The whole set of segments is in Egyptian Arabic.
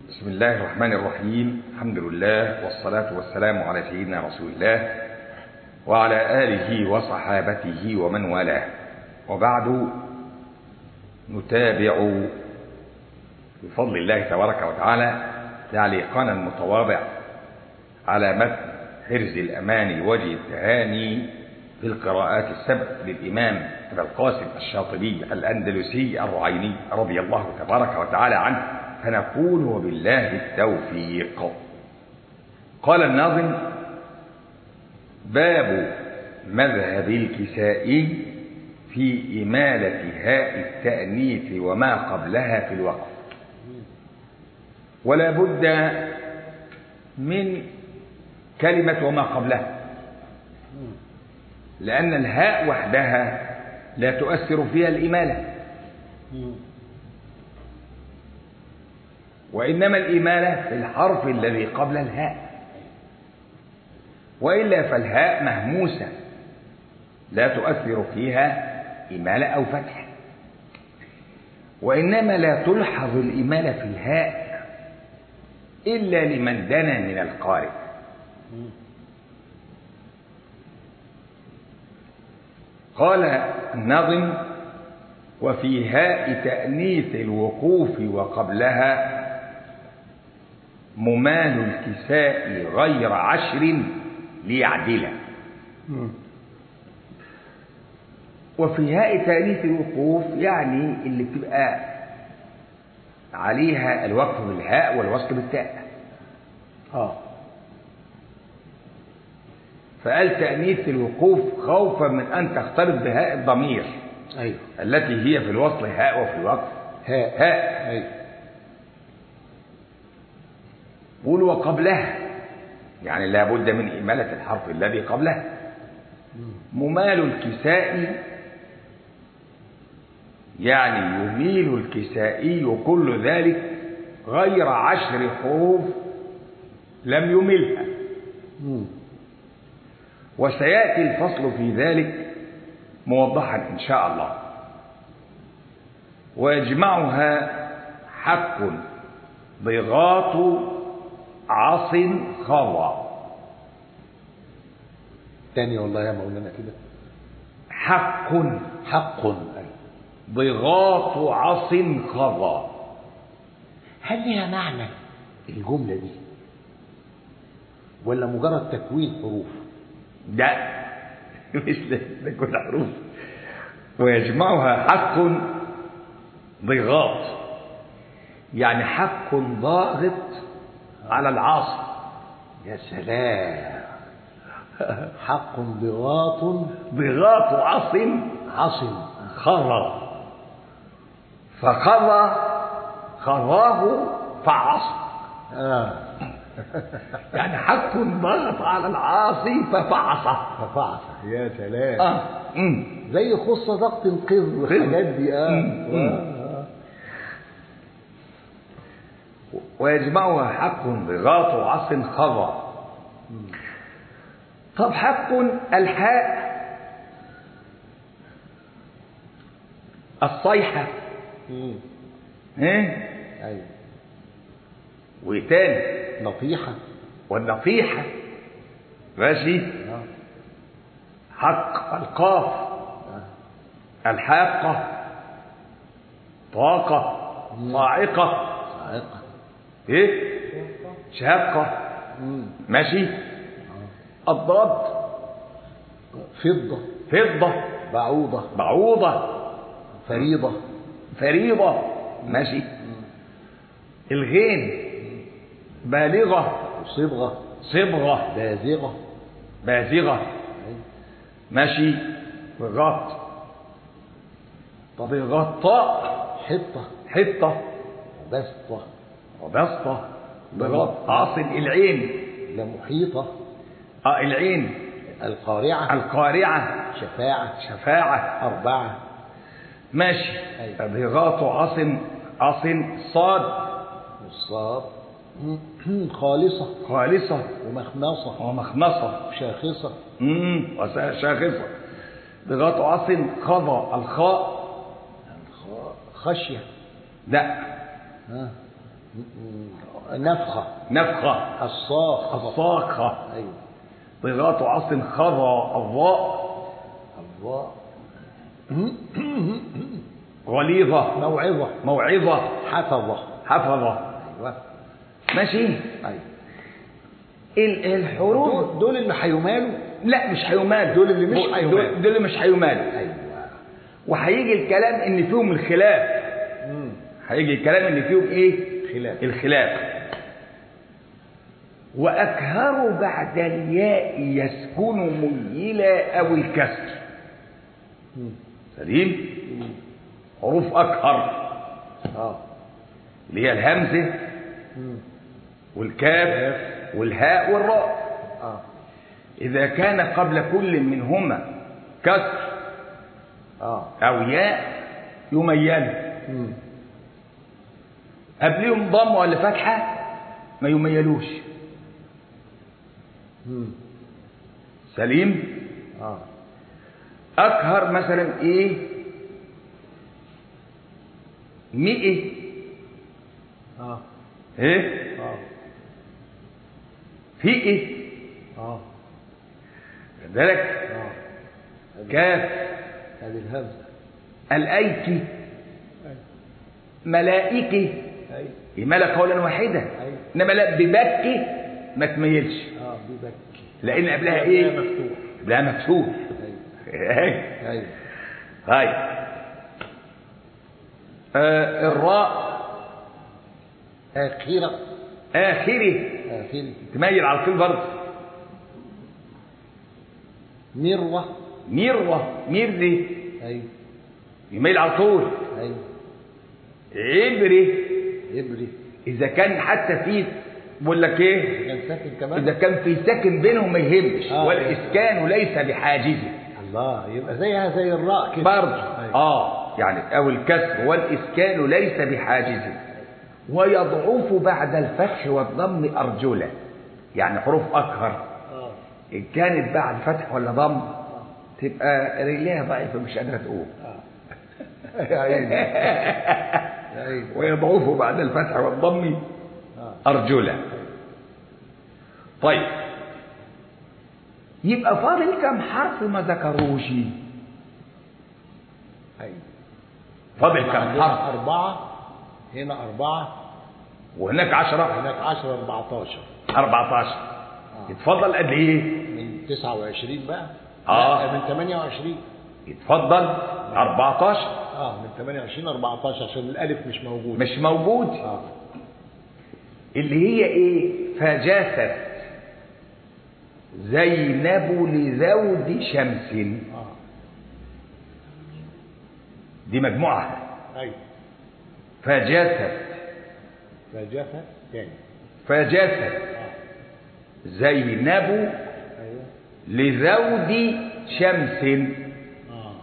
بسم الله الرحمن الرحيم الحمد لله والصلاة والسلام على سيدنا رسول الله وعلى آله وصحابته ومن والاه وبعد نتابع بفضل الله تبارك وتعالى تعليقنا المتواضع على متن حرز الأمان وجه التهاني في القراءات السبع للإمام أبا القاسم الشاطبي الأندلسي الرعيني رضي الله تبارك وتعالى عنه فنقول وبالله التوفيق قال الناظم باب مذهب الكسائي في إمالة هاء التأنيث وما قبلها في الوقف ولا بد من كلمة وما قبلها لأن الهاء وحدها لا تؤثر فيها الإمالة وإنما الإمالة في الحرف الذي قبل الهاء وإلا فالهاء مهموسة لا تؤثر فيها إمالة أو فتح وإنما لا تلحظ الإمالة في الهاء إلا لمن دنا من القارئ قال النظم وفي هاء تأنيث الوقوف وقبلها ممال الكساء غير عشر ليعدل وفي هاء تأنيث الوقوف يعني اللي بتبقى عليها الوقف بالهاء والوصل بالتاء اه فقال تأنيث الوقوف خوفا من أن تختلط بهاء الضمير ايوه التي هي في الوصل هاء وفي الوقف هاء هاء ايوه قول وقبلها يعني لا بد من إمالة الحرف الذي قبلها ممال الكساء يعني يميل الكسائي كل ذلك غير عشر حروف لم يملها مم. وسيأتي الفصل في ذلك موضحا إن شاء الله ويجمعها حق ضغاط عص خضى تاني والله يا مولانا كده حق حق أيوة. ضغاط عص خضى هل لها معنى الجملة دي ولا مجرد تكوين حروف ده مش ده كل حروف ويجمعها حق ضغاط يعني حق ضاغط على العاصي يا سلام حق ضغاط ضغاط عص عصم خضى فخضى خضاه فعصى آه. يعني حق ضغط على العاصي ففعصه ففعص يا سلام اه أمم. زي خصة ضغط القذ والحاجات دي اه مم. آه. ويجمعها حق ضغاط عص خضى طب حق الحاء الصيحة مم. ايه ايوه وتاني نطيحة والنصيحة ماشي آه. حق القاف آه. الحاقة طاقة صاعقة صاعقة ايه شاقة مم. ماشي الضاد فضة فضة بعوضة بعوضة فريضة فريضة ماشي الغين بالغة وصبغة صبغة بازغة بازغة أيوة. ماشي ضغط ضغطاء حطة حطة بسطة وبسطة ضغط عاصم العين لمحيطة اه العين القارعة القارعة شفاعة شفاعة أربعة ماشي أيوة. ضغاط عاصم عاصم صاد والصاد خالصة خالصة ومخمصة ومخمصة وشاخصة امم وشاخصة ضغاط عاصم خضى الخاء الخاء خشية لا ها نفخة نفخة الصاخة الصاخة أيوة ضغاط عصر خضى الضاء الضاء غليظة موعظة موعظة حفظة حفظة أيوة ماشي أيوة ال- الحروف دول, دول اللي هيمالوا لا مش هيمالوا دول اللي مش دول- هيمالوا. دول اللي مش هيمالوا أيوة وهيجي الكلام ان فيهم الخلاف مم. هيجي الكلام ان فيهم ايه خلاف الخلاف واكهر بعد الياء يسكن ميلا او الكسر مم. سليم حروف اكهر اه اللي هي الهمزه مم. والكاف والهاء والراء اه اذا كان قبل كل منهما كسر اه او ياء يميل مم. قبلهم ضم ولا فتحه ما يميلوش مم. سليم اه أكهر مثلا إيه مئة اه إيه اه فئة اه خد بالك اه كاف هذه الهمزة الأيكي أيوة. ملائكة أيوة. يملا قولا واحدا أيوة. إنما لا ببكي ما تميلش اه بيبكي لأن قبلها إيه مفتوح قبلها مفتوح ايوه ايوه هاي آه الراء آخرة آخره آخرة تميل على طول برضه مروة ميروة ميرزي أيوة يميل على طول أيوة عبري إبري اذا كان حتى في بقول لك ايه كان ساكن كمان اذا كان في ساكن بينهم ما يهمش آه. والاسكان ليس بحاجزه الله يبقى زيها زي الراء كده برضه أيوة. اه يعني او الكسر والاسكان ليس بحاجزه ويضعف بعد الفتح والضم ارجله يعني حروف اكهر اه ان كانت بعد فتح ولا ضم تبقى رجليها ضعيفه مش قادره تقوم اه يا عيني يا عيني ويضعف بعد الفتح والضم اه أرجلا طيب يبقى فاضل كم حرف ما ذكروش أيوة فاضل كم عندنا حرف أربعة هنا أربعة وهناك عشرة هناك عشرة أربعتاشر أربعة عشر يتفضل قد إيه من تسعة وعشرين بقى آه. لا، من تمانية وعشرين يتفضل أربعة عشر اه من 28 14 عشان الالف مش موجود مش موجود اه اللي هي إيه فجاست زينب لذود شمس اه دي مجموعة ايوه فجاست فجفة تاني فجاست اه زينب ايوه لذود شمس اه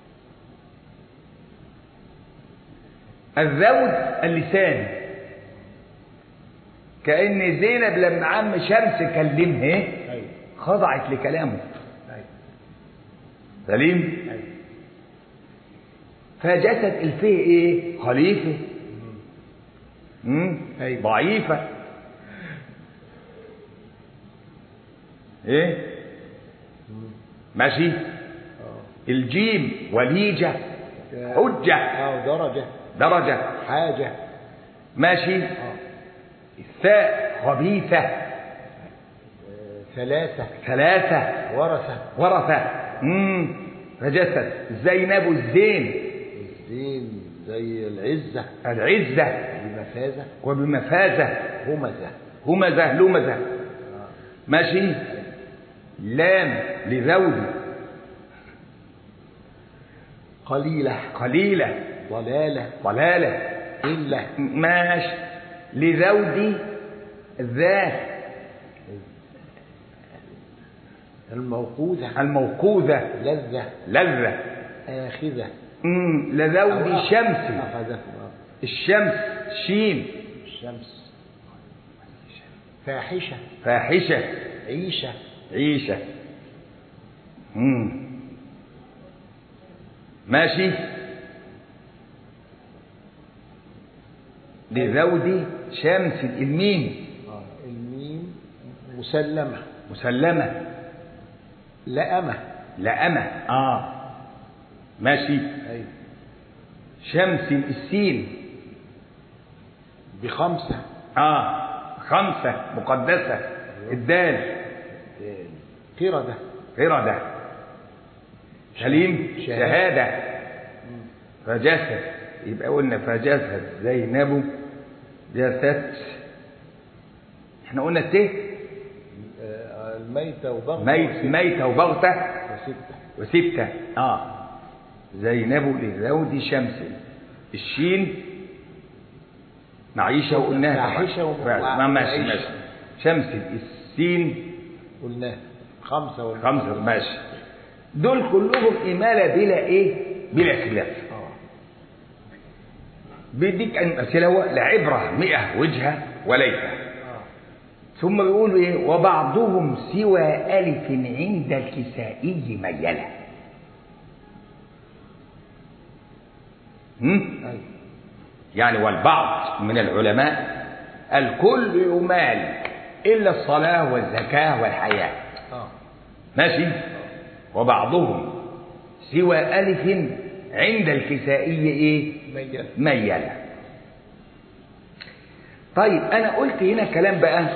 الذود اللسان كأن زينب لما عم شمس كلمها ايوه خضعت لكلامه ايوه سليم ايوه فجسد الفيه ايه خليفة مم؟ أيوة. ضعيفة ايه ماشي اه الجيم وليجة حجة اه درجة درجة حاجة ماشي اه الثاء خبيثة آه، ثلاثة ثلاثة ورثة ورثة امم فجسد زينب الزين الزين زي العزة العزة بمفازة وبمفازة همزة همزة لمزة اه ماشي لام لذود قليلة قليلة ضلالة ضلالة إلا ماشي لذود ذات الموقوذة الموقوذة لذة لذة آخذة امم لذود شمس أخذته آه. الشمس شين الشمس فاحشة فاحشة عيشة عيشة مم. ماشي لذود شمس الميم آه. الميم مسلمة مسلمة لأمة لأمة اه ماشي أيوة شمس السين بخمسة اه خمسة مقدسة الدال قردة قردة سليم شهادة. شهادة فجسد يبقى قلنا فجسد زينب جسد احنا قلنا الت آه، الميتة وبغضة ميت ميتة وبغتة وستة وستة اه زينب لزوج شمس الشين معيشة وقلناها طبعا. معيشة وم- ما ماشي معيشة. ماشي شمس السين قلناها خمسة ولا خمسة ماشي دول كلهم إمالة بلا إيه؟ بلا خلاف آه. بيديك أمثلة هو لعبرة مئة وجهة وليلة آه. ثم بيقول إيه؟ وبعضهم سوى ألف عند الكسائي ميلة هم؟ أيوة. يعني والبعض من العلماء الكل يمال إلا الصلاة والزكاة والحياة آه. ماشي وبعضهم سوى ألف عند الكسائي إيه ميل ميلة طيب أنا قلت هنا كلام بقى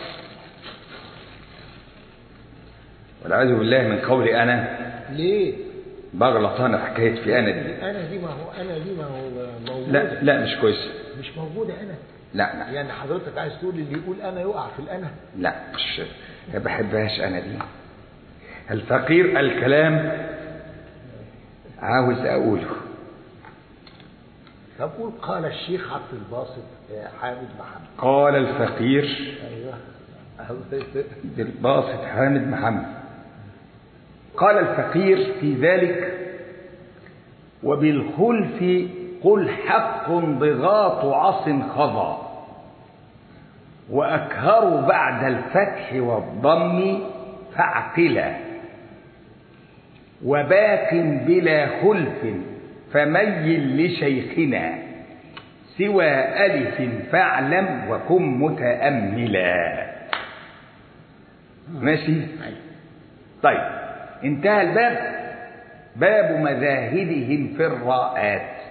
والعياذ بالله من قولي أنا ليه؟ بغلط أنا في حكاية في أنا دي أنا دي ما هو أنا دي ما هو موجودة لا لا مش كويس مش موجودة أنا لا لا يعني حضرتك عايز تقول اللي يقول أنا يقع في الأنا لا مش ما بحبهاش أنا دي الفقير الكلام عاوز أقوله طب قول قال الشيخ عبد الباسط آه، حامد محمد قال الفقير أيوه بالباسط حامد محمد قال الفقير في ذلك وبالخلف قل حق ضغاط عص خضى وأكهر بعد الفتح والضم فاعقلا وباق بلا خلف فميل لشيخنا سوى ألف فاعلم وكن متأملا ماشي طيب انتهى الباب باب مذاهبهم في الراءات